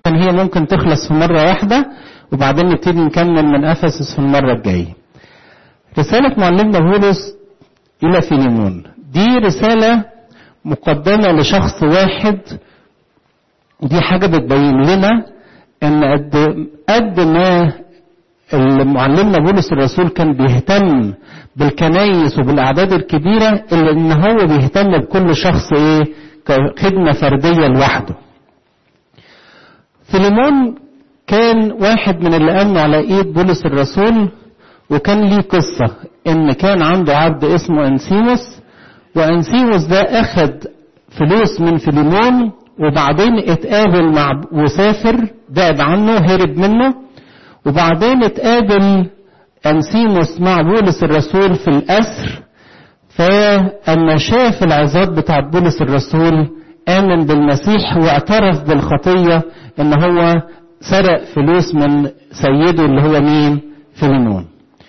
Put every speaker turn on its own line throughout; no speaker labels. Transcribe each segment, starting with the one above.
عشان هي ممكن تخلص في مرة واحدة وبعدين نبتدي نكمل من أفسس في المرة الجاية رسالة معلمنا بولس إلى فيليمون دي رسالة مقدمة لشخص واحد دي حاجة بتبين لنا ان قد قد ما معلمنا بولس الرسول كان بيهتم بالكنايس وبالاعداد الكبيره الا ان هو بيهتم بكل شخص ايه كخدمه فرديه لوحده. فيليمون كان واحد من اللي امنوا على ايد بولس الرسول وكان ليه قصه ان كان عنده عبد اسمه انسيموس وانسيموس ده اخد فلوس من فيليمون وبعدين اتقابل مع وسافر بعد عنه هرب منه وبعدين اتقابل انسيموس مع بولس الرسول في الاسر فاما شاف العذاب بتاع بولس الرسول امن بالمسيح واعترف بالخطيه ان هو سرق فلوس من سيده اللي هو مين فيليمون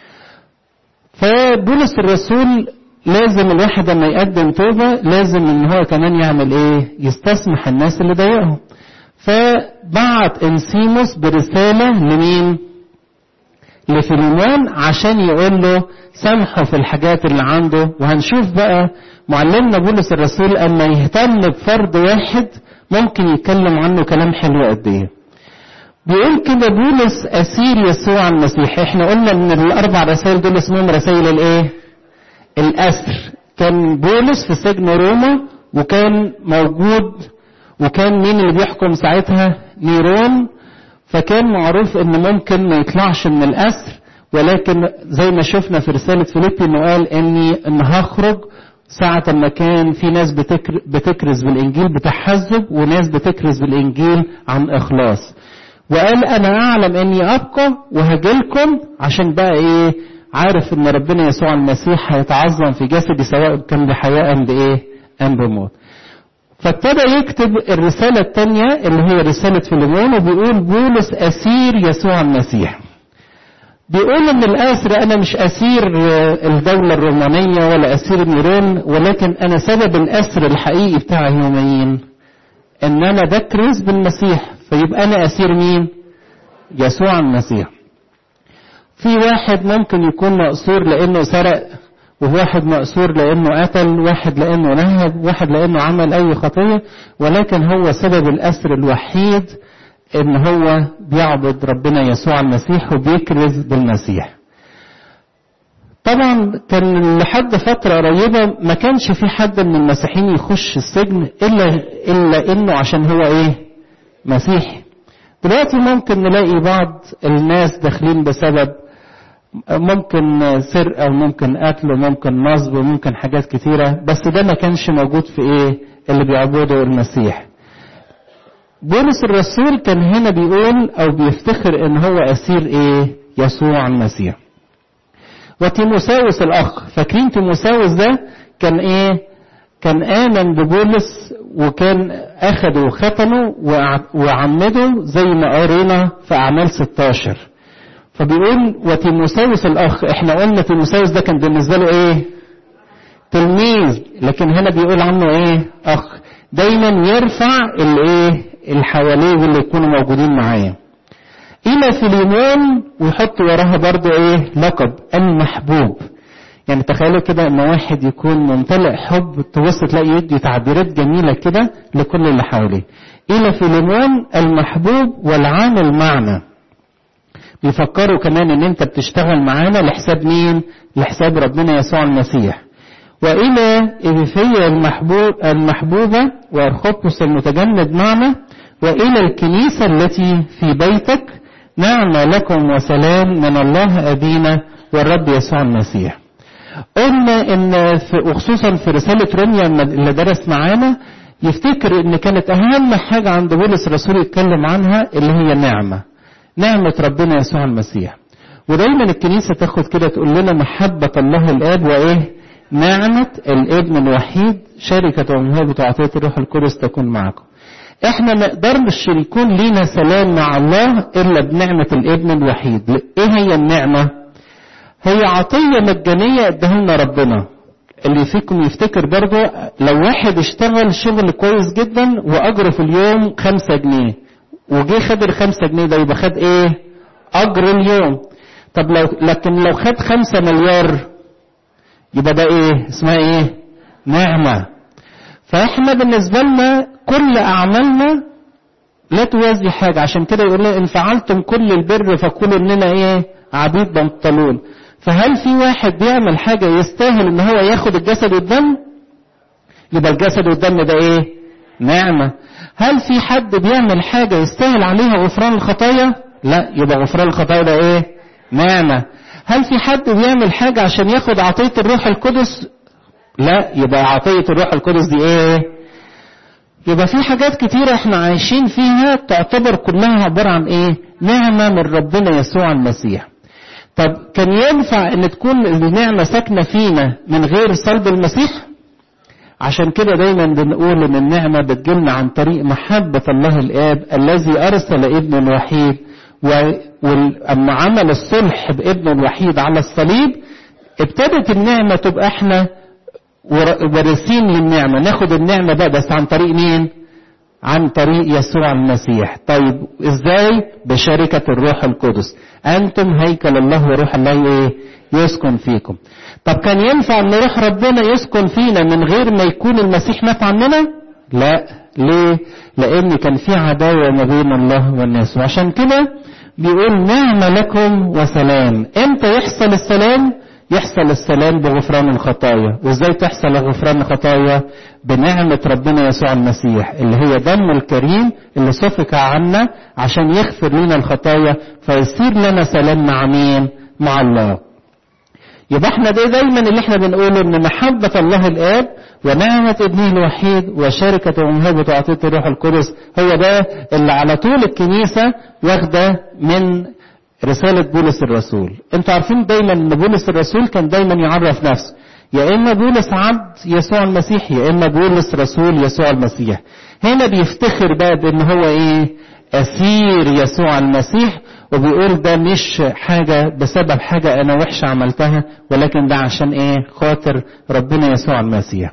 فبولس الرسول لازم الواحد لما يقدم توبة لازم ان هو كمان يعمل ايه يستسمح الناس اللي ضايقهم فبعت انسيموس برسالة لمين لفيليمون عشان يقول له سامحه في الحاجات اللي عنده وهنشوف بقى معلمنا بولس الرسول اما يهتم بفرد واحد ممكن يتكلم عنه كلام حلو قد ايه بيقول كده بولس اسير يسوع المسيح احنا قلنا ان الاربع رسائل دول اسمهم رسائل الايه الأسر كان بولس في سجن روما وكان موجود وكان مين اللي بيحكم ساعتها نيرون فكان معروف ان ممكن ما يطلعش من الأسر ولكن زي ما شفنا في رسالة فيليبي انه قال اني ان هخرج ساعة ما كان في ناس بتكر بتكرز بالإنجيل بتحزب وناس بتكرز بالإنجيل عن إخلاص وقال أنا أعلم إني أبقى وهجيلكم عشان بقى إيه عارف ان ربنا يسوع المسيح هيتعظم في جسدي سواء كان بحياة ام بايه ام بموت فابتدى يكتب الرسالة الثانية اللي هي رسالة فيليمون وبيقول بولس أسير يسوع المسيح بيقول ان الاسر انا مش اسير الدولة الرومانية ولا اسير نيرون ولكن انا سبب الاسر الحقيقي بتاعي هو مين ان انا بكرز بالمسيح فيبقى انا اسير مين يسوع المسيح في واحد ممكن يكون مأسور لأنه سرق وواحد مأسور لأنه قتل واحد لأنه نهب واحد لأنه عمل أي خطية ولكن هو سبب الأسر الوحيد إن هو بيعبد ربنا يسوع المسيح وبيكرز بالمسيح طبعا كان لحد فترة قريبة ما كانش في حد من المسيحيين يخش السجن إلا إلا إنه عشان هو إيه مسيحي دلوقتي ممكن نلاقي بعض الناس داخلين بسبب ممكن سرقة وممكن قتل وممكن نصب وممكن حاجات كتيرة بس ده ما كانش موجود في ايه اللي بيعبدوا المسيح بولس الرسول كان هنا بيقول او بيفتخر ان هو اسير ايه يسوع المسيح وتيموساوس الاخ فاكرين تيموساوس ده كان ايه كان امن ببولس وكان اخده وختنه وعمده زي ما قرينا في اعمال 16 فبيقول وتيموساوس الاخ احنا قلنا تيموساوس ده كان بالنسبه له ايه تلميذ لكن هنا بيقول عنه ايه اخ دايما يرفع الايه اللي حواليه واللي يكونوا موجودين معاه الى فيليمون ويحط وراها برضو ايه لقب المحبوب يعني تخيلوا كده ان واحد يكون ممتلئ حب تبص تلاقي يدي تعبيرات جميله كده لكل اللي حواليه الى فيليمون المحبوب والعامل معنا بيفكروا كمان ان انت بتشتغل معانا لحساب مين لحساب ربنا يسوع المسيح والى ايفيا المحبوب المحبوبه وارخبس المتجند معنا والى الكنيسه التي في بيتك نعمة لكم وسلام من الله ابينا والرب يسوع المسيح قلنا ان في وخصوصا في رساله روميا اللي درس معانا يفتكر ان كانت اهم حاجه عند بولس الرسول يتكلم عنها اللي هي نعمه نعمة ربنا يسوع المسيح ودايما الكنيسة تاخد كده تقول لنا محبة الله الآب وإيه نعمة الابن الوحيد شركة ومهابة وعطية الروح القدس تكون معكم احنا ما نقدرش يكون لينا سلام مع الله الا بنعمة الابن الوحيد ايه هي النعمة هي عطية مجانية اداها لنا ربنا اللي فيكم يفتكر برضه لو واحد اشتغل شغل كويس جدا واجره في اليوم خمسة جنيه وجه خد الخمسة جنيه ده يبقى خد ايه اجر اليوم طب لو لكن لو خد خمسة مليار يبقى ده ايه اسمها ايه نعمة فاحنا بالنسبة لنا كل اعمالنا لا توازي حاجة عشان كده يقول لنا ان فعلتم كل البر فكلوا اننا ايه عبيد بنطلون فهل في واحد بيعمل حاجة يستاهل ان هو ياخد الجسد والدم يبقى الجسد والدم ده ايه نعمة هل في حد بيعمل حاجة يستاهل عليها غفران الخطايا لا يبقى غفران الخطايا ده ايه نعمة هل في حد بيعمل حاجة عشان ياخد عطية الروح القدس لا يبقى عطية الروح القدس دي ايه يبقى في حاجات كتيرة احنا عايشين فيها تعتبر كلها عبارة عن ايه نعمة من ربنا يسوع المسيح طب كان ينفع ان تكون النعمة ساكنة فينا من غير صلب المسيح عشان كده دايما بنقول ان النعمة بتجيلنا عن طريق محبة الله الاب الذي ارسل ابنه الوحيد ولما عمل الصلح بابنه الوحيد على الصليب ابتدت النعمة تبقى احنا وارثين للنعمة ناخد النعمة بقى بس عن طريق مين عن طريق يسوع المسيح طيب ازاي بشركة الروح القدس انتم هيكل الله وروح الله ايه يسكن فيكم طب كان ينفع ان روح ربنا يسكن فينا من غير ما يكون المسيح مات عننا لا ليه لان كان في عداوة ما بين الله والناس وعشان كده بيقول نعم لكم وسلام امتى يحصل السلام يحصل السلام بغفران الخطايا وازاي تحصل غفران الخطايا بنعمة ربنا يسوع المسيح اللي هي دم الكريم اللي سفك عنا عشان يغفر لنا الخطايا فيصير لنا سلام مع مين مع الله يبقى احنا ده دايما اللي احنا بنقوله ان محبة الله الاب ونعمة ابنه الوحيد وشركة ومهبة وعطية الروح القدس هو ده اللي على طول الكنيسة واخدة من رسالة بولس الرسول انتوا عارفين دايما ان بولس الرسول كان دايما يعرف نفسه يا اما بولس عبد يسوع المسيح يا اما بولس رسول يسوع المسيح هنا بيفتخر بقى بان هو ايه اسير يسوع المسيح وبيقول ده مش حاجة بسبب حاجة انا وحشة عملتها ولكن ده عشان ايه خاطر ربنا يسوع المسيح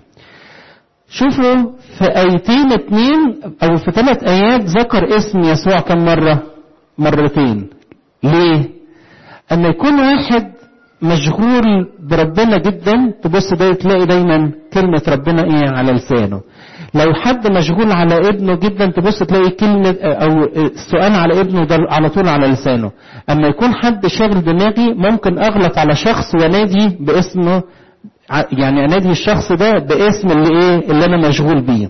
شوفوا في ايتين اتنين او في ثلاث ايات ذكر اسم يسوع كم مرة مرتين ليه ان يكون واحد مشغول بربنا جدا تبص ده تلاقي دايما كلمة ربنا ايه على لسانه لو حد مشغول على ابنه جدا تبص تلاقي كلمة او السؤال على ابنه ده على طول على لسانه اما يكون حد شاغل دماغي ممكن اغلط على شخص وانادي باسمه يعني انادي الشخص ده باسم اللي ايه اللي انا مشغول بيه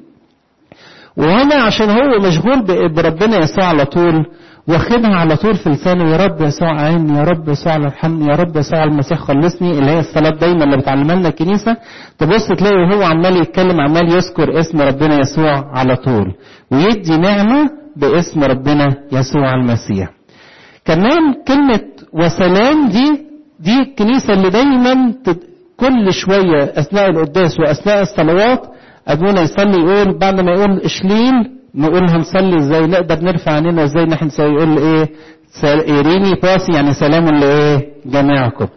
وهنا عشان هو مشغول بربنا يسوع على طول واخدها على طول في لسانه يا رب يسوع عيني يا رب يسوع ارحمني يا رب يسوع المسيح خلصني اللي هي الصلاه دايما اللي بتعلمها لنا الكنيسه تبص تلاقي وهو عمال يتكلم عمال يذكر اسم ربنا يسوع على طول ويدي نعمه باسم ربنا يسوع المسيح كمان كلمه وسلام دي دي الكنيسه اللي دايما كل شويه اثناء القداس واثناء الصلوات ابونا يصلي يقول بعد ما يقول اشليل نقول هنصلي ازاي نقدر نرفع عننا ازاي نحن يقول ايه ايريني باسي يعني سلام لايه جميعكم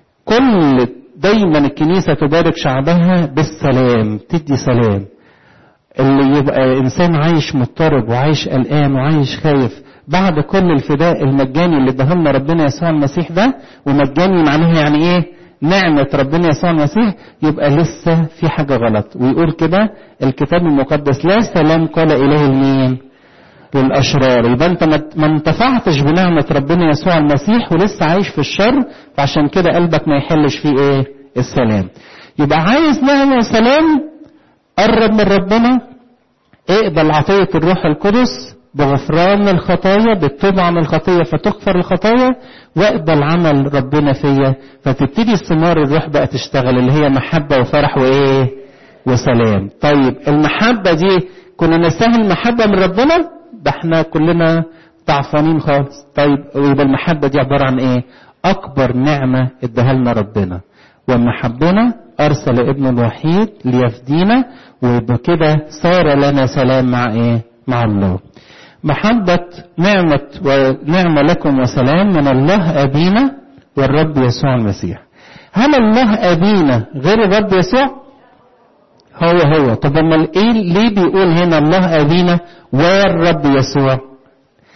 كل دايما الكنيسة تبارك شعبها بالسلام تدي سلام اللي يبقى انسان عايش مضطرب وعايش قلقان وعايش خايف بعد كل الفداء المجاني اللي ادهلنا ربنا يسوع المسيح ده ومجاني معناها يعني ايه نعمة ربنا يسوع المسيح يبقى لسه في حاجة غلط ويقول كده الكتاب المقدس لا سلام قال إله المين للأشرار يبقى أنت ما انتفعتش بنعمة ربنا يسوع المسيح ولسه عايش في الشر فعشان كده قلبك ما يحلش فيه إيه السلام يبقى عايز نعمة وسلام قرب من ربنا اقبل عطية الروح القدس بغفران الخطايا بالتوبة عن الخطية فتغفر الخطايا واقبل عمل ربنا فيا فتبتدي الثمار الروح بقى تشتغل اللي هي محبة وفرح وايه وسلام طيب المحبة دي كنا نستاهل محبة من ربنا ده احنا كلنا ضعفانين خالص طيب ويبقى المحبة دي عبارة عن ايه اكبر نعمة اداها لنا ربنا ومحبنا ارسل ابنه الوحيد ليفدينا وبكده صار لنا سلام مع ايه مع الله محبة نعمة ونعمة لكم وسلام من الله أبينا والرب يسوع المسيح هل الله أبينا غير الرب يسوع هو هو طب امال ايه ليه بيقول هنا الله أبينا والرب يسوع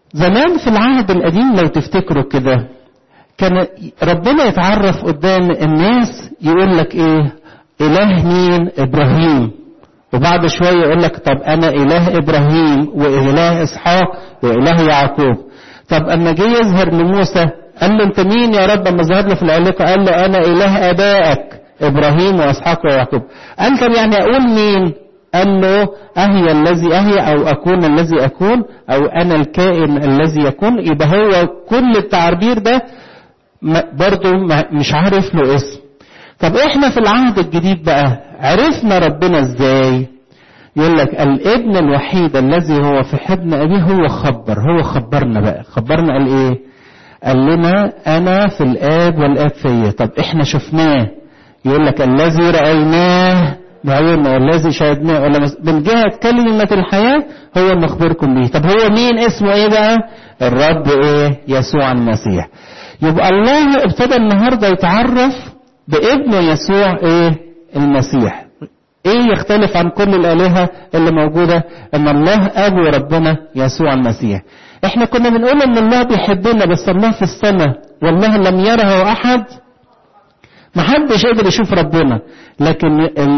زمان في العهد القديم لو تفتكروا كده كان ربنا يتعرف قدام الناس يقول لك ايه اله مين ابراهيم وبعد شويه يقول لك طب انا اله ابراهيم واله اسحاق واله يعقوب طب اما جه يظهر لموسى قال له انت مين يا رب اما ظهر له في العلاقه قال له انا اله ابائك ابراهيم واسحاق ويعقوب قال طب يعني اقول مين قال له أهي الذي أهي أو أكون الذي أكون أو أنا الكائن الذي يكون يبقى هو كل التعبير ده برضه مش عارف له اسم طب احنا في العهد الجديد بقى عرفنا ربنا ازاي يقول لك الابن الوحيد الذي هو في حضن ابيه هو خبر هو خبرنا بقى خبرنا قال ايه قال لنا انا في الاب والاب فيا طب احنا شفناه يقول لك الذي رايناه بعيوننا والذي شاهدناه ولا من جهة كلمة الحياة هو نخبركم به طب هو مين اسمه ايه بقى الرب ايه يسوع المسيح يبقى الله ابتدى النهاردة يتعرف بابنه يسوع ايه المسيح ايه يختلف عن كل الالهة اللي موجودة ان الله ابو ربنا يسوع المسيح احنا كنا بنقول ان الله بيحبنا بس الله في السماء والله لم يره احد ما حدش قدر يشوف ربنا لكن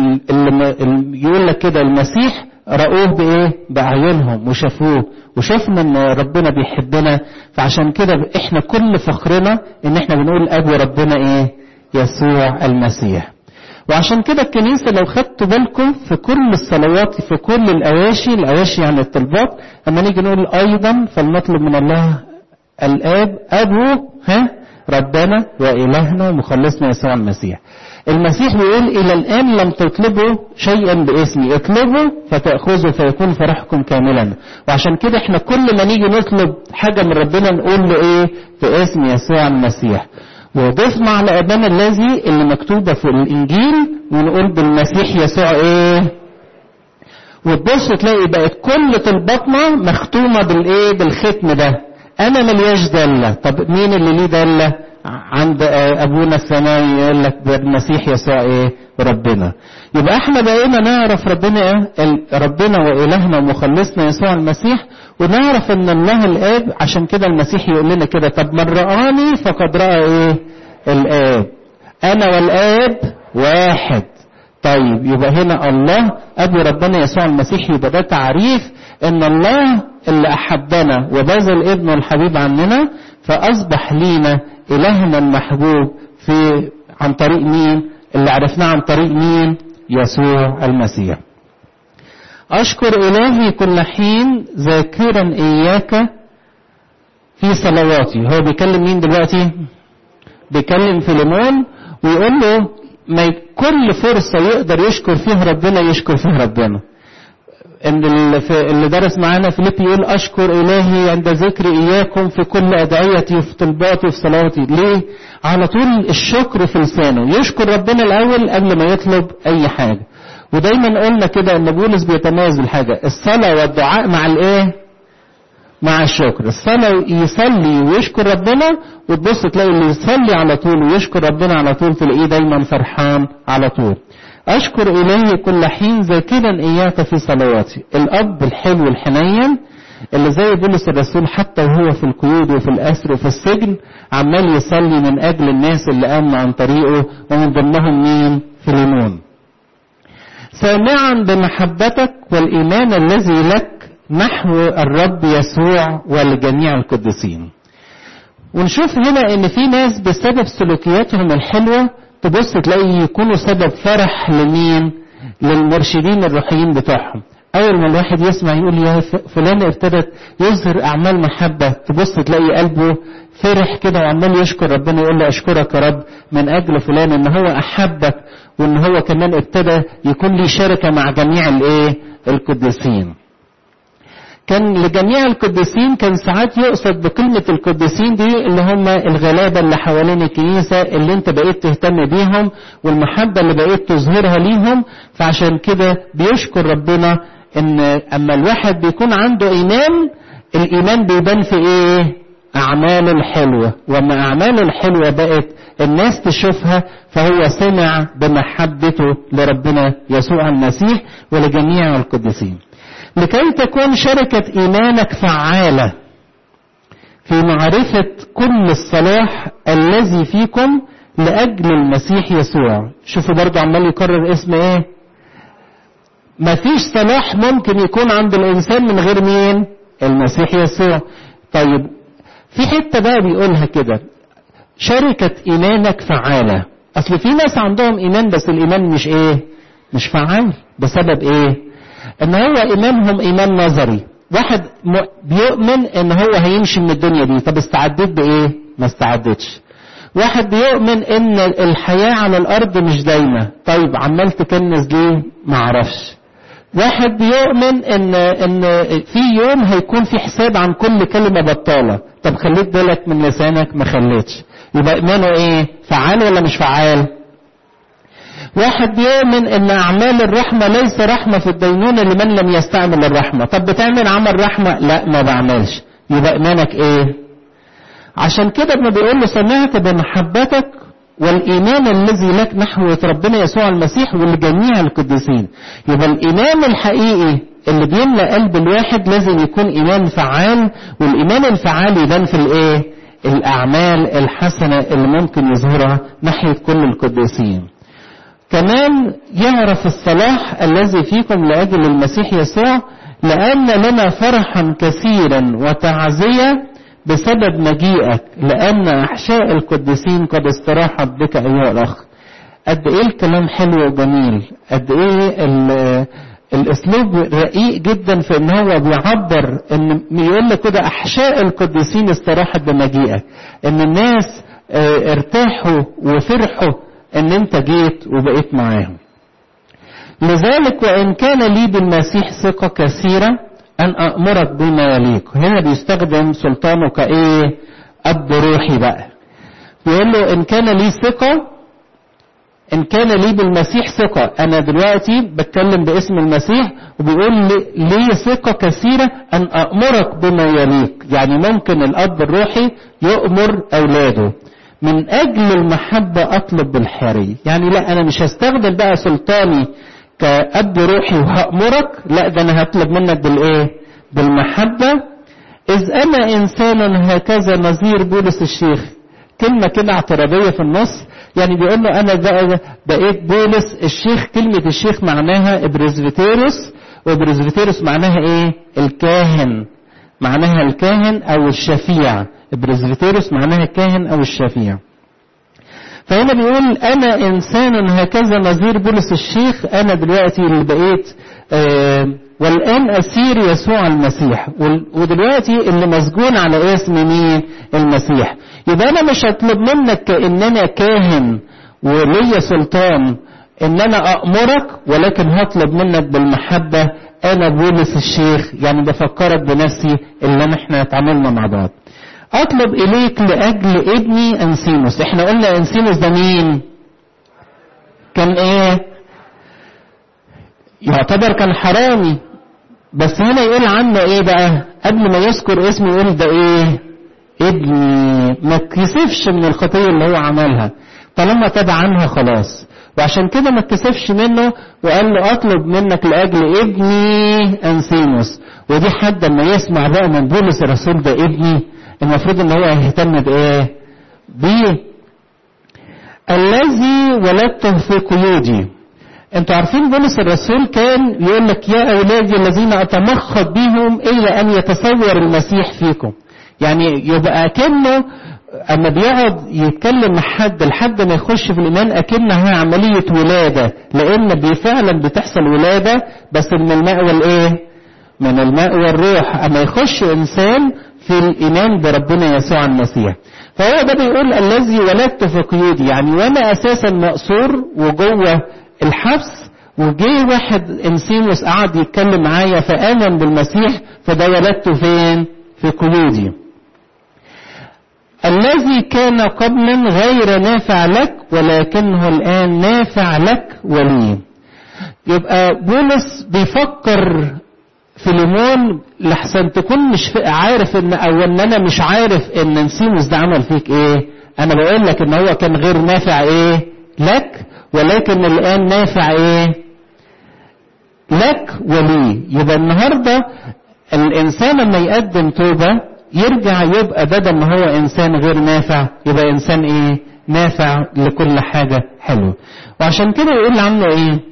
اللي يقول لك كده المسيح رأوه بإيه؟ بأعينهم وشافوه وشافنا إن ربنا بيحبنا فعشان كده إحنا كل فخرنا إن إحنا بنقول أبو ربنا إيه؟ يسوع المسيح. وعشان كده الكنيسة لو خدتوا بالكم في كل الصلوات في كل الأواشي الأواشي يعني الطلبات أما نيجي نقول أيضا فلنطلب من الله الآب أبو ها ربنا وإلهنا ومخلصنا يسوع المسيح المسيح بيقول إلى الآن لم تطلبوا شيئا باسمي اطلبوا فتأخذوا فيكون فرحكم كاملا وعشان كده احنا كل ما نيجي نطلب حاجة من ربنا نقول له ايه في اسم يسوع المسيح وضفنا على أبانا الذي اللي مكتوبة في الإنجيل ونقول بالمسيح يسوع ايه وتبص تلاقي بقت كل طلباتنا مختومة بالايه بالختم ده انا ملياش دالة طب مين اللي ليه دالة عند ابونا السماوي يقول لك بالمسيح يسوع ايه ربنا يبقى احنا بقينا نعرف ربنا ايه ربنا والهنا ومخلصنا يسوع المسيح ونعرف ان الله الاب عشان كده المسيح يقول لنا كده طب من رآني فقد رأى ايه الاب انا والاب واحد طيب يبقى هنا الله ابو ربنا يسوع المسيح يبقى ده تعريف ان الله اللي احبنا وبذل ابنه الحبيب عننا فاصبح لينا الهنا المحبوب في عن طريق مين اللي عرفناه عن طريق مين يسوع المسيح اشكر الهي كل حين ذاكرا اياك في صلواتي هو بيكلم مين دلوقتي بيكلم فيليمون ويقول له ما كل فرصة يقدر يشكر فيها ربنا يشكر فيها ربنا ان اللي درس معانا فيليب يقول اشكر الهي عند ذكر اياكم في كل ادعيتي وفي طلباتي وفي صلاتي ليه على طول الشكر في لسانه يشكر ربنا الاول قبل ما يطلب اي حاجه ودايما قلنا كده ان بولس بيتميز بالحاجه الصلاه والدعاء مع الايه مع الشكر الصلاة يصلي ويشكر ربنا وتبص تلاقي اللي يصلي على طول ويشكر ربنا على طول تلاقيه دايما فرحان على طول أشكر إلهي كل حين ذاكرا إياك في صلواتي الأب الحلو الحنين اللي زي بولس الرسول حتى وهو في القيود وفي الأسر وفي السجن عمال يصلي من أجل الناس اللي آمنوا عن طريقه ومن ضمنهم مين فيليمون سامعا بمحبتك والإيمان الذي لك نحو الرب يسوع ولجميع القديسين ونشوف هنا ان في ناس بسبب سلوكياتهم الحلوة تبص تلاقي يكونوا سبب فرح لمين للمرشدين الروحيين بتوعهم اول ما الواحد يسمع يقول يا فلان ابتدت يظهر اعمال محبة تبص تلاقي قلبه فرح كده وعمال يشكر ربنا يقول له اشكرك يا رب من اجل فلان ان هو احبك وان هو كمان ابتدى يكون لي شركة مع جميع الايه القديسين كان لجميع القديسين كان ساعات يقصد بكلمة القديسين دي اللي هم الغلابة اللي حوالين الكنيسة اللي انت بقيت تهتم بيهم والمحبة اللي بقيت تظهرها ليهم فعشان كده بيشكر ربنا ان اما الواحد بيكون عنده ايمان الايمان بيبان في ايه اعماله الحلوة وما اعماله الحلوة بقت الناس تشوفها فهو سمع بمحبته لربنا يسوع المسيح ولجميع القديسين لكي تكون شركة إيمانك فعالة في معرفة كل الصلاح الذي فيكم لأجل المسيح يسوع شوفوا برضو عمال يكرر اسم ايه مفيش صلاح ممكن يكون عند الإنسان من غير مين المسيح يسوع طيب في حتة بقى بيقولها كده شركة إيمانك فعالة أصل في ناس عندهم إيمان بس الإيمان مش إيه مش فعال بسبب إيه إن هو إيمانهم إيمان نظري واحد بيؤمن إن هو هيمشي من الدنيا دي طب استعديت بإيه ما استعدتش واحد بيؤمن إن الحياة على الأرض مش دايمة طيب عمال تكنز ليه معرفش واحد بيؤمن ان ان في يوم هيكون في حساب عن كل كلمه بطاله طب خليت بالك من لسانك ما خليتش يبقى ايمانه ايه فعال ولا مش فعال واحد بيؤمن ان اعمال الرحمه ليس رحمه في الدينونه لمن لم يستعمل الرحمه طب بتعمل عمل رحمه لا ما بعملش يبقى ايمانك ايه عشان كده ابن بيقول له سمعت بمحبتك والإيمان الذي لك نحو ربنا يسوع المسيح ولجميع القديسين يبقى الإيمان الحقيقي اللي بيملأ قلب الواحد لازم يكون إيمان فعال والإيمان الفعال يبان في الإيه؟ الأعمال الحسنة اللي ممكن يظهرها ناحية كل القديسين كمان يعرف الصلاح الذي فيكم لأجل المسيح يسوع لأن لنا فرحا كثيرا وتعزية بسبب مجيئك لأن أحشاء القديسين قد استراحت بك أيها الأخ قد إيه الكلام حلو وجميل قد إيه الأسلوب رقيق جدا في إن هو بيعبر إن يقول لك كده أحشاء القديسين استراحت بمجيئك إن الناس ارتاحوا وفرحوا إن أنت جيت وبقيت معاهم لذلك وإن كان لي بالمسيح ثقة كثيرة أن أأمرك بما يليق هنا بيستخدم سلطانه كإيه أب روحي بقى بيقول له إن كان لي ثقة إن كان لي بالمسيح ثقة أنا دلوقتي بتكلم باسم المسيح وبيقول لي, لي ثقة كثيرة أن أأمرك بما يليق يعني ممكن الأب الروحي يأمر أولاده من أجل المحبة أطلب بالحري يعني لا أنا مش هستخدم بقى سلطاني كأب روحي وهأمرك لا ده أنا هطلب منك بالإيه بالمحبة إذ أنا إنسان هكذا نظير بولس الشيخ كلمة كده اعتراضية في النص يعني بيقول له أنا بقى بقيت بولس الشيخ كلمة الشيخ معناها إبرزفيتيروس وإبرزفيتيروس معناها إيه الكاهن معناها الكاهن أو الشفيع إبرزفيتيروس معناها الكاهن أو الشفيع فهنا بيقول انا انسان هكذا نظير بولس الشيخ انا دلوقتي اللي بقيت آه والان اسير يسوع المسيح ودلوقتي اللي مسجون على اسم مين المسيح يبقى انا مش هطلب منك كاننا كاهن وليا سلطان ان انا امرك ولكن هطلب منك بالمحبه انا بولس الشيخ يعني بفكرك بنفسي اللي احنا اتعاملنا مع بعض اطلب اليك لاجل ابني انسيموس احنا قلنا انسيموس ده مين كان ايه يعتبر كان حرامي بس هنا يقول عنه ايه بقى قبل ما يذكر اسمه يقول ده ايه ابني ما تكسفش من الخطيه اللي هو عملها طالما تاب عنها خلاص وعشان كده ما اتكسفش منه وقال له اطلب منك لاجل ابني انسيموس ودي حد لما يسمع بقى من بولس الرسول ده ابني المفروض ان هو يهتم بايه بيه الذي ولدته في قيودي انتوا عارفين بولس الرسول كان يقول لك يا اولادي الذين اتمخض بهم الا ان يتصور المسيح فيكم يعني يبقى كانه اما بيقعد يتكلم مع حد لحد ما يخش في الايمان اكنها عمليه ولاده لان فعلا بتحصل ولاده بس من الماء والايه من الماء والروح اما يخش انسان في الإيمان بربنا يسوع المسيح فهو ده بيقول الذي ولدت في قيودي يعني وانا اساسا مقصور وجوه الحبس وجه واحد انسيموس قعد يتكلم معايا فامن بالمسيح فده ولدته فين في قيودي الذي كان قبلا غير نافع لك ولكنه الان نافع لك ولي يبقى بولس بيفكر فيليمون لحسن تكون مش عارف ان او ان انا مش عارف ان نسيموس ده عمل فيك ايه انا بقول لك ان هو كان غير نافع ايه لك ولكن الان نافع ايه لك ولي يبقى النهارده الانسان لما يقدم توبه يرجع يبقى بدل ما هو انسان غير نافع يبقى انسان ايه نافع لكل حاجة حلوة وعشان كده يقول عنه ايه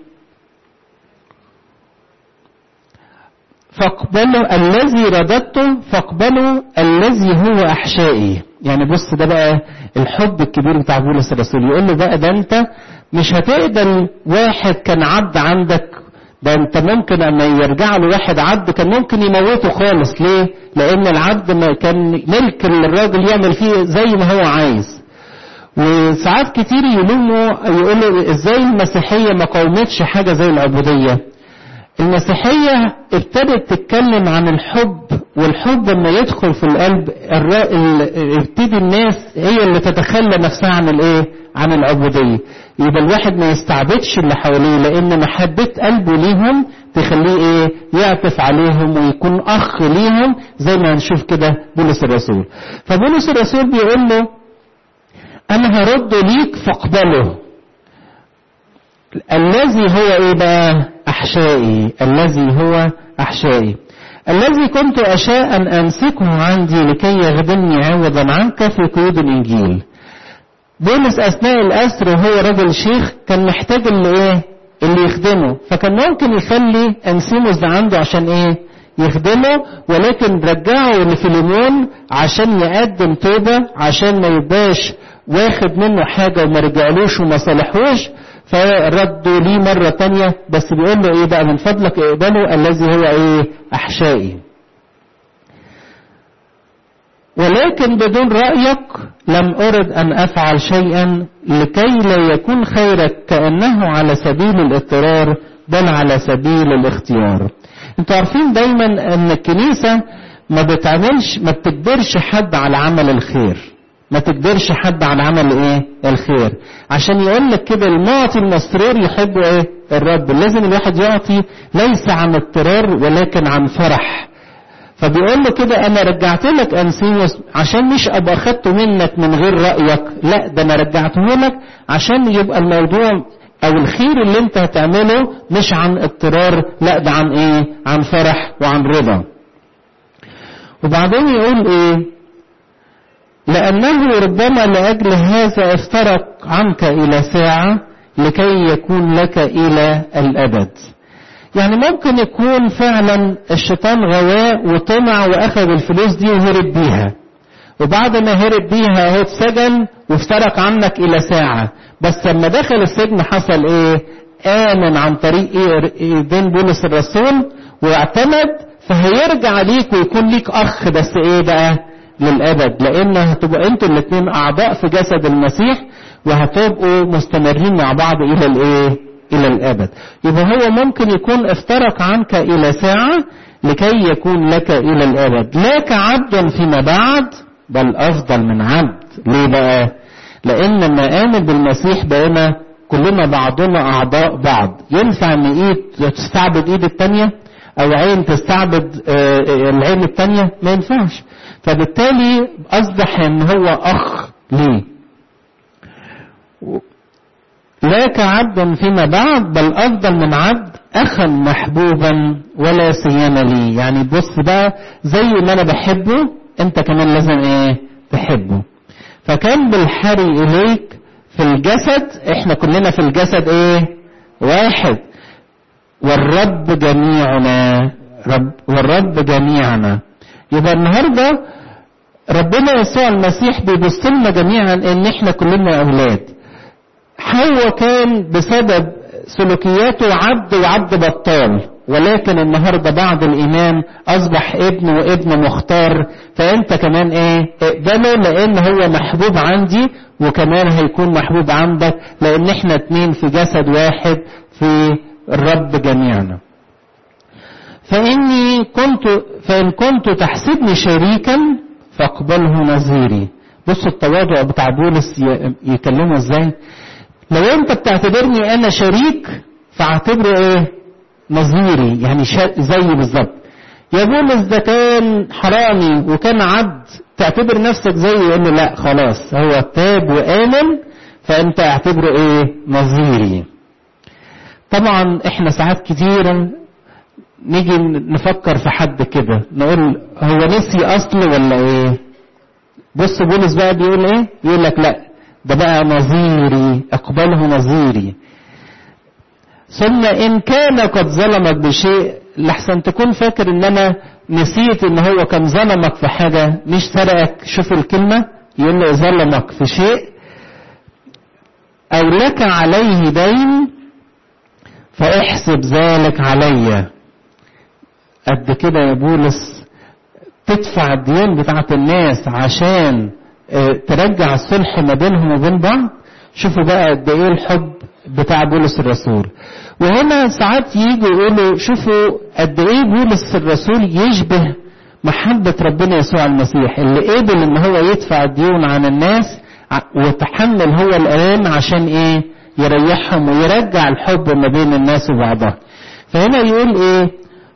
فاقبلوا الذي رددته فاقبلوا الذي هو احشائي يعني بص ده بقى الحب الكبير بتاع بولس الرسول يقول له بقى ده انت مش هتقبل واحد كان عبد عندك ده انت ممكن اما يرجع له واحد عبد كان ممكن يموته خالص ليه لان العبد ما كان ملك للراجل يعمل فيه زي ما هو عايز وساعات كتير يلوموا يقولوا ازاي المسيحية ما قاومتش حاجة زي العبودية المسيحية ابتدت تتكلم عن الحب والحب لما يدخل في القلب ابتدي الناس هي اللي تتخلى نفسها عن الايه عن العبودية يبقى الواحد ما يستعبدش اللي حواليه لان محبة قلبه ليهم تخليه ايه يعطف عليهم ويكون اخ ليهم زي ما هنشوف كده بولس الرسول فبولس الرسول بيقول له انا هرد ليك فاقبله الذي هو ايه بقى احشائي الذي هو احشائي الذي كنت اشاء ان امسكه عندي لكي يخدمني عوضا عنك في قيود الانجيل بولس اثناء الاسر وهو رجل شيخ كان محتاج اللي ايه اللي يخدمه فكان ممكن يخلي انسيموس ده عنده عشان ايه يخدمه ولكن رجعه لفيليمون عشان يقدم توبة عشان ما يبقاش واخد منه حاجة وما رجعلوش وما صلحوش فردوا ليه مرة تانية بس بيقول له ايه بقى من فضلك اقبله الذي هو ايه احشائي ولكن بدون رأيك لم أرد أن أفعل شيئا لكي لا يكون خيرك كأنه على سبيل الاضطرار بل على سبيل الاختيار انتوا عارفين دايما ان الكنيسة ما بتعملش ما بتجبرش حد على عمل الخير ما تجبرش حد على عمل ايه الخير عشان يقول لك كده المعطي المسرور يحب ايه الرب لازم الواحد يعطي ليس عن اضطرار ولكن عن فرح فبيقول له كده انا رجعت لك انسيموس عشان مش ابقى اخدته منك من غير رايك لا ده انا رجعته لك عشان يبقى الموضوع او الخير اللي انت هتعمله مش عن اضطرار لا ده عن ايه عن فرح وعن رضا وبعدين يقول ايه لانه ربما لاجل هذا افترق عنك الى ساعه لكي يكون لك الى الابد يعني ممكن يكون فعلا الشيطان غواه وطمع واخذ الفلوس دي وهرب بيها وبعد ما هرب بيها هو اتسجن وافترق عنك الى ساعة بس لما دخل السجن حصل ايه امن عن طريق ايه دين بولس الرسول واعتمد فهيرجع ليك ويكون ليك اخ بس ايه بقى للابد لان هتبقوا انتوا الاثنين اعضاء في جسد المسيح وهتبقوا مستمرين مع بعض الى الايه الى الابد يبقى هو ممكن يكون افترق عنك الى ساعة لكي يكون لك الى الابد لا كعبد فيما بعد بل افضل من عبد ليه بقى لان لما امن بالمسيح بقينا كلنا بعضنا اعضاء بعض ينفع ان ايد تستعبد ايد التانية او عين تستعبد العين التانية ما ينفعش فبالتالي اصبح ان هو اخ ليه لا كعبد فيما بعد بل افضل من عبد اخا محبوبا ولا سيما لي يعني بص بقى زي ما انا بحبه انت كمان لازم ايه تحبه فكان بالحري اليك في الجسد احنا كلنا في الجسد ايه واحد والرب جميعنا رب والرب جميعنا يبقى النهارده ربنا يسوع المسيح بيبص لنا جميعا ان احنا كلنا اولاد حواء كان بسبب سلوكياته عبد وعبد بطال ولكن النهاردة بعد الإيمان أصبح ابن وابن مختار فأنت كمان إيه اقبله لأن هو محبوب عندي وكمان هيكون محبوب عندك لأن إحنا اتنين في جسد واحد في الرب جميعنا فإني كنت فإن كنت تحسبني شريكا فاقبله نظيري بصوا التواضع بتاع بولس يكلمه ازاي لو انت بتعتبرني انا شريك فاعتبره ايه نظيري يعني زي بالظبط يا بولس ده كان حرامي وكان عبد تعتبر نفسك زيه يقول له لا خلاص هو تاب وآمن فانت اعتبره ايه نظيري طبعا احنا ساعات كتير نيجي نفكر في حد كده نقول هو نسي اصله ولا ايه بص بولس بقى بيقول ايه يقول لك لا ده بقى نظيري اقبله نظيري ثم ان كان قد ظلمك بشيء لحسن تكون فاكر ان انا نسيت ان هو كان ظلمك في حاجة مش سرقك شوف الكلمة يقول له ظلمك في شيء او لك عليه دين فاحسب ذلك علي قد كده يا بولس تدفع الديون بتاعت الناس عشان ترجع الصلح ما بينهم وبين بعض شوفوا بقى قد ايه الحب بتاع بولس الرسول وهنا ساعات يجوا يقولوا شوفوا قد ايه بولس الرسول يشبه محبة ربنا يسوع المسيح اللي قبل ان هو يدفع الديون عن الناس وتحمل هو الآن عشان ايه يريحهم ويرجع الحب ما بين الناس وبعضها فهنا يقول ايه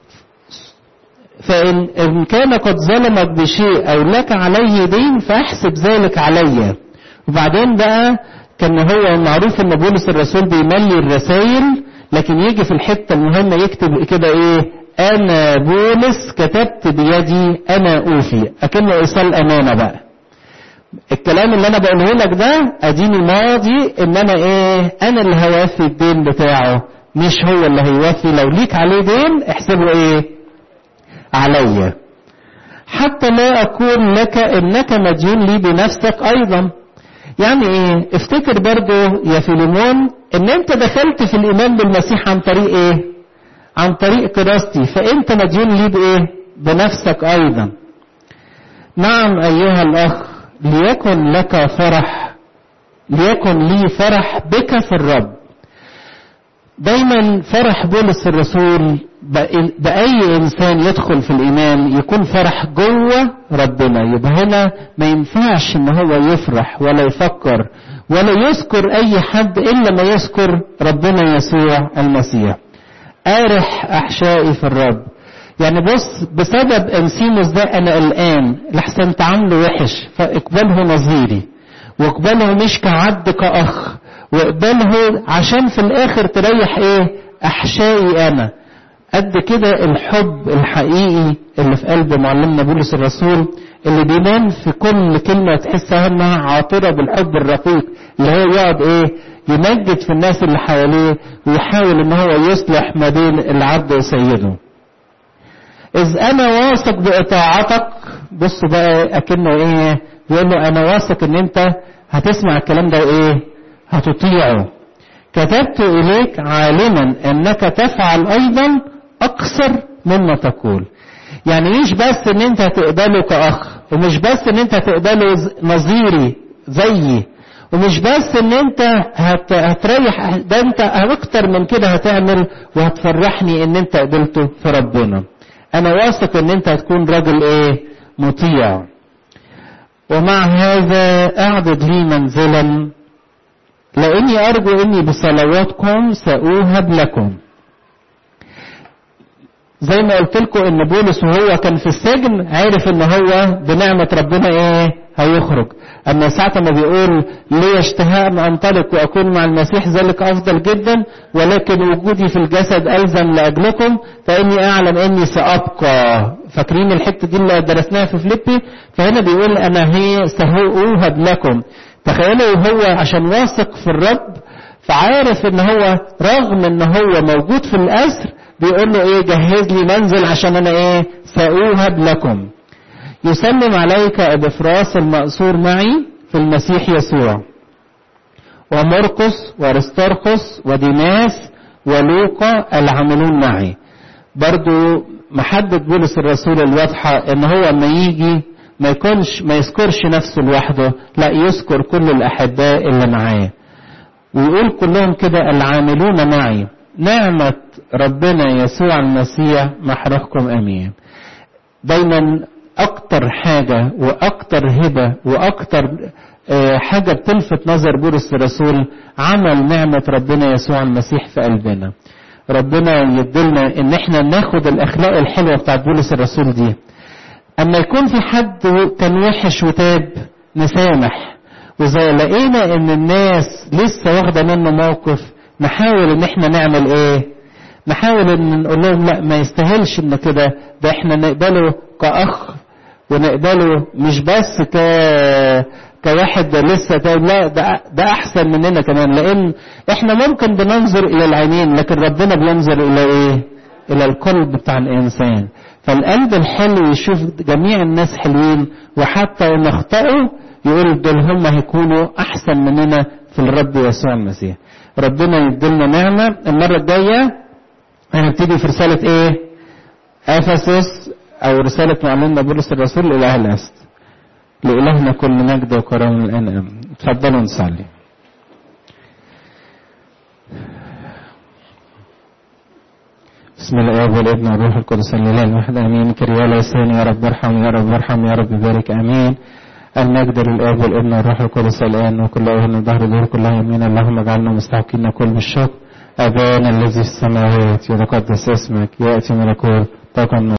فإن إن كان قد ظلمك بشيء أو لك عليه دين فاحسب ذلك علي وبعدين بقى كان هو معروف ان بولس الرسول بيملي الرسائل لكن يجي في الحتة المهمة يكتب كده ايه انا بولس كتبت بيدي انا اوفي اكنه ايصال امانة بقى الكلام اللي انا بقوله لك ده اديني ماضي ان انا ايه انا اللي هوفي الدين بتاعه مش هو اللي هيوفي لو ليك عليه دين احسبه ايه عليا حتى لا اقول لك انك مديون لي بنفسك ايضا يعني ايه افتكر برضو يا فيليمون ان انت دخلت في الايمان بالمسيح عن طريق ايه عن طريق كراستي فانت مديون لي بايه بنفسك ايضا نعم ايها الاخ ليكن لك فرح ليكن لي فرح بك في الرب دايما فرح بولس الرسول بأي إنسان يدخل في الإيمان يكون فرح جوه ربنا يبقى هنا ما ينفعش إن هو يفرح ولا يفكر ولا يذكر أي حد إلا ما يذكر ربنا يسوع المسيح أرح أحشائي في الرب يعني بص بسبب أنسيموس ده أنا قلقان لحسن تعامله وحش فاقبله نظيري واقبله مش كعد كأخ واقبله عشان في الآخر تريح إيه أحشائي أنا قد كده الحب الحقيقي اللي في قلب معلمنا بولس الرسول اللي بيبان في كل كلمة تحسها انها عاطرة بالحب الرقيق اللي هو يقعد ايه يمجد في الناس اللي حواليه ويحاول ان هو يصلح ما بين العبد وسيده اذ انا واثق باطاعتك بصوا بقى اكنه ايه يقول له انا واثق ان انت هتسمع الكلام ده وايه هتطيعه كتبت اليك عالما انك تفعل ايضا اكثر مما تقول يعني مش بس ان انت هتقبله كاخ ومش بس ان انت هتقبله نظيري زيي ومش بس ان انت هت... هتريح ده انت اكتر من كده هتعمل وهتفرحني ان انت قبلته في ربنا انا واثق ان انت هتكون راجل ايه مطيع ومع هذا اعدد لي منزلا لاني ارجو اني بصلواتكم ساوهب لكم زي ما قلت لكم ان بولس وهو كان في السجن عارف ان هو بنعمة ربنا ايه هيخرج اما ساعة ما بيقول لي اشتهاء ان انطلق واكون مع المسيح ذلك افضل جدا ولكن وجودي في الجسد الزم لاجلكم فاني اعلم اني سابقى فاكرين الحتة دي اللي درسناها في فليبي فهنا بيقول انا هي سأوهب لكم تخيلوا هو عشان واثق في الرب فعارف ان هو رغم ان هو موجود في الاسر بيقول له ايه جهز لي منزل عشان انا ايه سأوهب لكم يسلم عليك ابفراس المأسور معي في المسيح يسوع ومرقس وارسترخس وديماس ولوقا العاملون معي برضو محدد بولس الرسول الواضحة ان هو اما يجي ما يكونش ما يذكرش نفسه لوحده لا يذكر كل الاحباء اللي معاه ويقول كلهم كده العاملون معي نعمة ربنا يسوع المسيح محرقكم امين دايما اكتر حاجة واكتر هبة واكتر حاجة بتلفت نظر بولس الرسول عمل نعمة ربنا يسوع المسيح في قلبنا ربنا يدلنا ان احنا ناخد الاخلاق الحلوة بتاعت بولس الرسول دي اما يكون في حد كان وحش وتاب نسامح واذا لقينا ان الناس لسه واخدة منه موقف نحاول ان احنا نعمل ايه نحاول ان نقول لهم لا ما يستاهلش ان كده ده احنا نقبله كأخ ونقبله مش بس ك كواحد لسه ده لا ده, ده احسن مننا كمان لان احنا ممكن بننظر الى العينين لكن ربنا بينظر الى ايه الى القلب بتاع الانسان فالقلب الحلو يشوف جميع الناس حلوين وحتى ان اخطأوا يقول دول هم هيكونوا احسن مننا في الرب يسوع المسيح ربنا يديلنا نعمة المرة الجاية هنبتدي في رسالة ايه افسس او رسالة معلمنا بولس الرسول الى اهل اسد لإلهنا كل مجد وكرم الآن آمين تفضلوا نصلي بسم الله والابن والروح القدس الاله الواحد امين كريا لسان يا رب ارحم يا رب ارحم يا رب بارك امين المجد للاب والابن والروح القدس الان وكل اوهن الظهر دور كلها يمين اللهم اجعلنا مستحقين كل بالشكر ابانا الذي في السماوات يتقدس اسمك ياتي ملكوت تكن